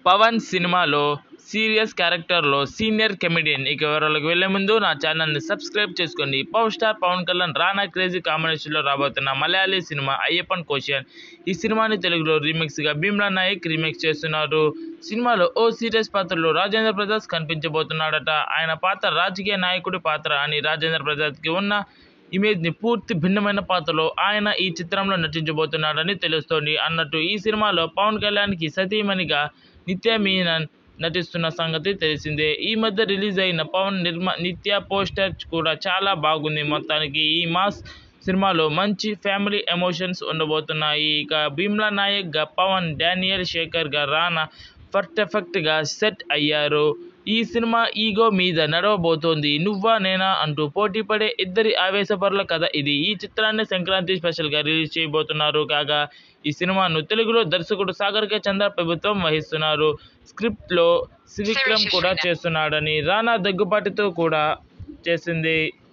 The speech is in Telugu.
పవన్ సినిమాలో సీరియస్ క్యారెక్టర్లో సీనియర్ కమెడియన్ ఇక వివరాలకు వెళ్లే ముందు నా ఛానల్ని సబ్స్క్రైబ్ చేసుకోండి power star Pawan Kalyan Rana crazy కాంబినేషన్లో రాబోతున్న మలయాళీ సినిమా అయ్యప్పన్ కోషన్ ఈ సినిమాని తెలుగులో రీమిక్స్గా భీమ్లా నాయక్ రీమేక్ చేస్తున్నారు సినిమాలో ఓ సీరియస్ పాత్రలో రాజేంద్ర ప్రసాద్ కనిపించబోతున్నాడట ఆయన పాత్ర రాజకీయ నాయకుడి పాత్ర అని రాజేంద్ర ప్రసాద్కి ఉన్న ఇమేజ్ని పూర్తి భిన్నమైన పాత్రలో ఆయన ఈ చిత్రంలో నటించబోతున్నాడని తెలుస్తోంది అన్నట్టు ఈ సినిమాలో పవన్ కళ్యాణ్కి సతీమణిగా నిత్య మీనన్ నటిస్తున్న సంగతి తెలిసిందే ఈ మధ్య రిలీజ్ అయిన పవన్ నిర్మా నిత్య పోస్టర్ కూడా చాలా బాగుంది మొత్తానికి ఈ మాస్ సినిమాలో మంచి ఫ్యామిలీ ఎమోషన్స్ ఉండబోతున్నాయి ఇక భీమ్లా నాయక్గా పవన్ డానియల్ శేఖర్గా రానా పర్ఫెక్ట్గా సెట్ అయ్యారు ఈ సినిమా ఈగో మీద నడవబోతోంది నువ్వా నేనా అంటూ పోటీ పడే ఇద్దరి ఆవేశపరుల కథ ఇది ఈ చిత్రాన్ని సంక్రాంతి స్పెషల్గా రిలీజ్ చేయబోతున్నారు కాగా ఈ సినిమాను తెలుగులో దర్శకుడు సాగర్ కే చంద్ర ప్రభుత్వం వహిస్తున్నారు స్క్రిప్ట్లో త్రివిక్రమ్ కూడా చేస్తున్నాడని రానా దగ్గుపాటితో కూడా చేసింది